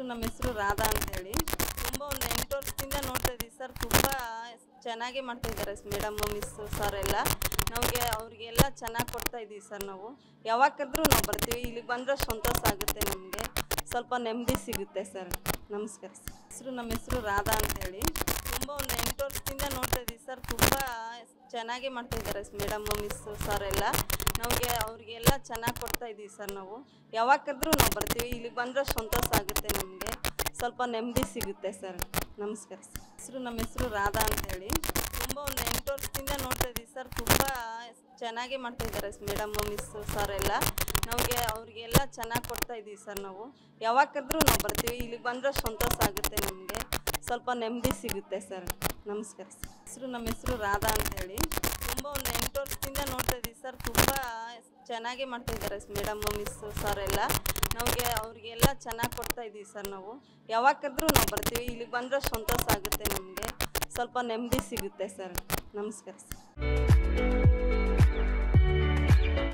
ನಮ್ಮ ಹೆಸರು ರಾಧಾ ಅಂತೇಳಿ ತುಂಬ ಒಂದು ಎಂಟು ವರ್ಷದಿಂದ ನೋಡ್ತಾ ಇದ್ದೀವಿ ಸರ್ ತುಂಬ ಚೆನ್ನಾಗಿ ಮಾಡ್ತಾ ಇದ್ದಾರೆ ಮೇಡಮ್ ಮಿಸ್ ಸರ್ ಎಲ್ಲ ನಮಗೆ ಅವ್ರಿಗೆಲ್ಲ ಚೆನ್ನಾಗಿ ಕೊಡ್ತಾ ಇದ್ದೀವಿ ಸರ್ ನಾವು ಯಾವಾಗ ಕರೆದ್ರೂ ನಾವು ಬರ್ತೀವಿ ಇಲ್ಲಿಗೆ ಬಂದರೆ ಸಂತೋಷ ಆಗುತ್ತೆ ನಮಗೆ ಸ್ವಲ್ಪ ನೆಮ್ಮದಿ ಸಿಗುತ್ತೆ ಸರ್ ನಮಸ್ಕಾರ ಸರ್ ಹೆಸರು ನಮ್ಮ ಹೆಸರು ರಾಧಾ ಅಂತೇಳಿ ತುಂಬ ಒಂದು ಎಂಟು ವರ್ಷದಿಂದ ನೋಡ್ತಾ ಇದ್ದೀವಿ ಸರ್ ತುಂಬ ಚೆನ್ನಾಗಿ ಮಾಡ್ತಾ ಇದ್ದಾರೆ ಮೇಡಮ್ ಮಿಸ್ ಸರ್ ಎಲ್ಲ ನಮಗೆ ಅವ್ರಿಗೆಲ್ಲ ಚೆನ್ನಾಗಿ ಕೊಡ್ತಾ ಇದ್ದೀವಿ ಸರ್ ನಾವು ಯಾವಾಗ ಕರೆದ್ರೂ ನಾವು ಬರ್ತೀವಿ ಇಲ್ಲಿಗೆ ಬಂದರೆ ಸಂತೋಷ ಆಗುತ್ತೆ ನಮಗೆ ಸ್ವಲ್ಪ ನೆಮ್ಮದಿ ಸಿಗುತ್ತೆ ಸರ್ ನಮಸ್ಕಾರ ಸರ್ ಹೆಸರು ನಮ್ಮ ಹೆಸರು ರಾಧಾ ಅಂತೇಳಿ ತುಂಬ ಒಂದು ಎಂಟು ವರ್ಷದಿಂದ ನೋಡ್ತಾ ಇದ್ದೀವಿ ಸರ್ ತುಂಬ ಚೆನ್ನಾಗಿ ಮಾಡ್ತಾ ಇದ್ದಾರೆ ಮೇಡಮ್ ಮಿಸ್ ಸರ್ ಎಲ್ಲ ನಮಗೆ ಅವ್ರಿಗೆಲ್ಲ ಚೆನ್ನಾಗಿ ಕೊಡ್ತಾ ಇದ್ದೀವಿ ಸರ್ ನಾವು ಯಾವಾಗ ಕರೆದ್ರೂ ನಾವು ಬರ್ತೀವಿ ಇಲ್ಲಿಗೆ ಬಂದರೆ ಸಂತೋಷ ಆಗುತ್ತೆ ನಮಗೆ ಸ್ವಲ್ಪ ನೆಮ್ಮದಿ ಸಿಗುತ್ತೆ ಸರ್ ನಮಸ್ಕಾರ ಸರ್ ಹೆಸರು ನಮ್ಮ ಹೆಸರು ರಾಧಾ ಅಂತೇಳಿ ತುಂಬ ಒಂದು ಎಂಟು ವರ್ಷದಿಂದ ನೋಡ್ತಾ ಇದ್ದೀವಿ ಸರ್ ತುಂಬ ಚೆನ್ನಾಗಿ ಮಾಡ್ತಾ ಇದ್ದಾರೆ ಮೇಡಮ್ ಮಿಸ್ ಸರ್ ಎಲ್ಲ ನಮಗೆ ಅವ್ರಿಗೆಲ್ಲ ಚೆನ್ನಾಗಿ ಕೊಡ್ತಾ ಇದ್ದೀವಿ ಸರ್ ನಾವು ಯಾವಾಗ ಕರೆದ್ರೂ ನಾವು ಬರ್ತೀವಿ ಇಲ್ಲಿಗೆ ಬಂದರೆ ಸಂತೋಷ ಆಗುತ್ತೆ ನಮಗೆ ಸ್ವಲ್ಪ ನೆಮ್ಮದಿ ಸಿಗುತ್ತೆ ಸರ್ ನಮಸ್ಕಾರ ಸರ್